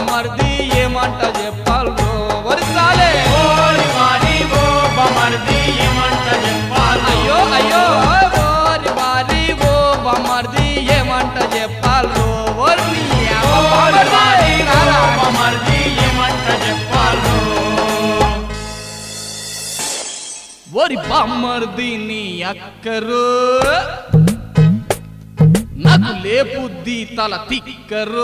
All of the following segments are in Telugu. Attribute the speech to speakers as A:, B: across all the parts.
A: బామర్ది ఏమంట చెప్పాలి వరిసాలే
B: ఓరి వారి ఓ బమర్ది ఏమంట చెప్పాలి
A: అయ్యో అయ్యో ఓరి వారి ఓ బామర్ది ఏమంట చెప్పాలి ఓరి
B: ఓరి వారి ఓ బమర్ది ఏమంట చెప్పాలి
A: ఓరి బామ్మర్ది నీ అక్కరు నాకు లేపుద్ది తల తిక్కరు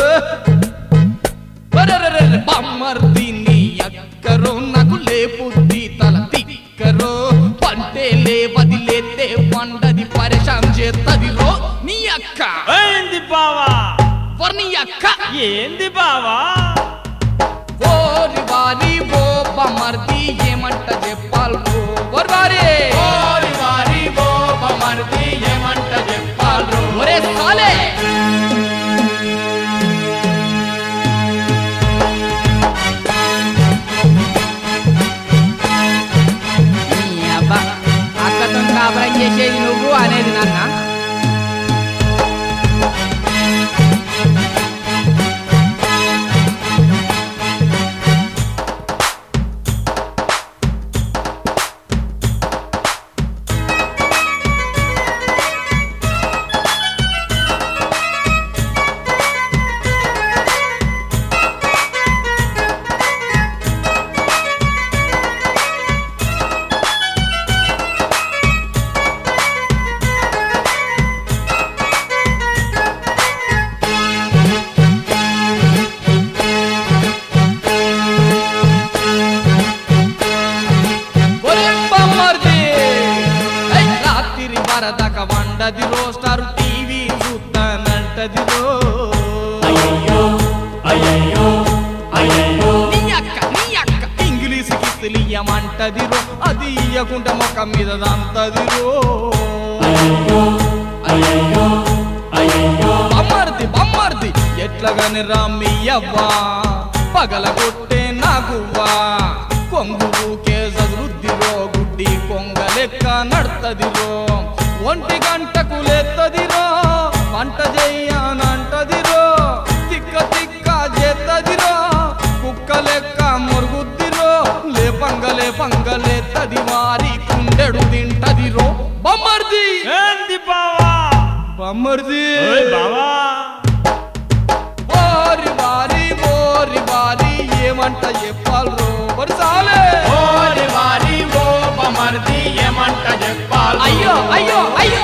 A: ఒరెరెరెరె బామ్మర్ది నీ అక్కరు నాకు లేపుద్ది తల తిక్కరు పంటే లేవది లేతే పండది పరిశాం చేత్తది రో నీ అక్క
B: ఏంది బావా
A: వర్ నీ అక్క
B: ఏంది బావా
A: ఓరి వారి ఓ బామ్మర్ది ఏమంట చెప్పాలి ఓరి వారి
B: ఓరి వారి ఓ బమర్ది ఏమంట చెప్పాలి
A: ఒరే సాలే నీ అబ్బా అక్కతో కాపురం చేసేది నువ్వు అనేది నాన్న ఒరే బామ్మర్ది ఏయ్, రాత్రి వరదక వండది రో స్టార్ టీవీ చూస్తానంటది రో
B: అయ్యో అయ్యో అయ్యో
A: నీ అక్క నీ అక్క ఇంగ్లీష్ కి తెలియమంటది రో అది ఇయ్యకుంటే మొక్క మీద దంతది రో
B: అయ్యో అయ్యో అయ్యో
A: బమ్మర్ది బమ్మర్ది ఎట్లగాని రామియ్యవ్వా పగల కొట్టే నాగువ్వా కొంగు ఊకే చదురుద్దిరో గుడ్డి కొంగ లెక్క నడతదిరో ఒంటి గంటకు లేత్తదిరో వంట చెయ్యనంటదిరో తిక్క తిక్క చేత్తదిరో కుక్క లెక్క మురుగుద్దిరో లేపంగ లేపంగ లేత్తది వారి కుండెడు తింటదిరో బమ్మర్ది
B: ఏంది బావా
A: బమ్మర్ది
B: ఓయ్ బావా
A: ఓరి వారి ఓరి వారి ఏమంట చెప్పాలి రో వరుసాలే
B: ఓరి వారి ఓ బమర్ది ఏమంట చెప్పాలి
A: అయ్యో అయ్యో అయ్యో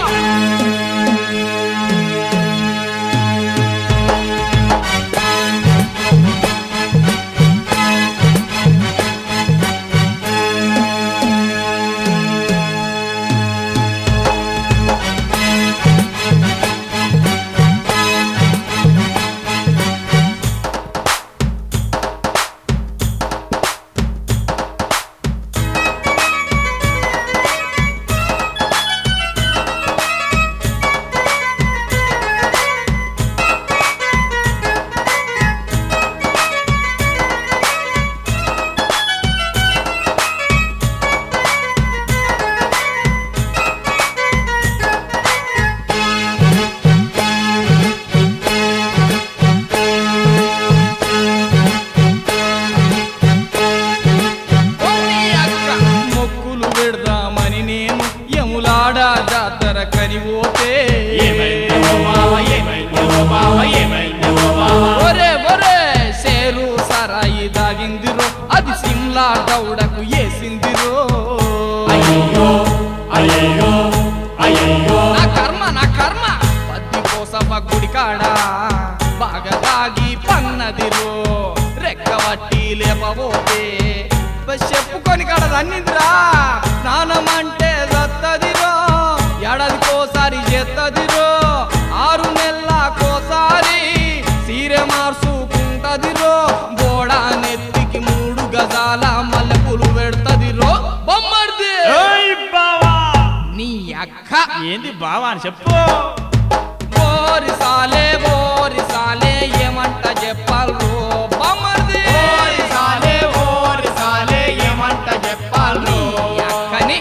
A: ఓరి అక్క మొక్కులు పెడదామని నేను యములాడా జాతర కనిపోతే
B: ఏమైంది ఓ బావా ఏమైంది ఓ బావా ఏమైంది ఓ బావా
A: ఒరే ఒరే షేరు సరాయి దాగిందిరో అది సిమ్లా దౌడకు ఏసిందిరో
B: అయ్యో అయ్యో అయ్యో
A: నా కర్మ నా కర్మ పద్ది కోసమ గుడికాడా బాగా తాగి పన్నదిరో రెక్కవట్టి లేపబోతే బస్ చెప్పుకొని కాడ రన్నిందిరా స్నానం అంటే సత్తదిరో ఏడాదికోసారి చేత్తదిరో ఆరు నెలలకోసారి సీరె మార్చుకుంటదిరో బోడా నెత్తికి మూడు గజాల మల్లెపూలు పెడతదిరో బొమ్మర్ది
B: ఓయ్ బావా
A: నీ అక్క
B: ఏంది బావా అని చెప్పు
A: ఓరి సాలే ఓరి సాలే ఏమంట చెప్పాలి బొమ్మర్ది
B: ఓరి సాలే ఓరి సాలే ఏమంట చెప్పాలి
A: అక్కని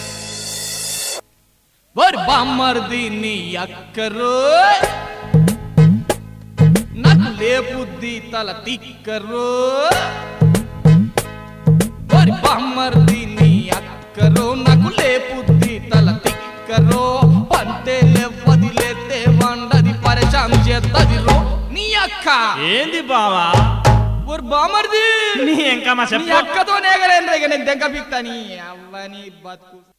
A: ఓరి బామ్మర్ది నీ అక్కరు నాకు లేపుద్ది తల తిక్కరో వరి బామ్మర్ది నీ అక్కరో నాకు లేపుద్ది తల తిక్కరో పంటే లేవది లేతే వండది పరిచయం చేత్తది రో నీ అక్క
B: ఏంది బావా
A: ఒరు బామ్మర్ది
B: నీ ఇంకా మా
A: నీ
B: చెప్పు
A: అక్కతో నేగలేను రేగ నేను దెంక పిక్తా నీ అవ్వని బతుకు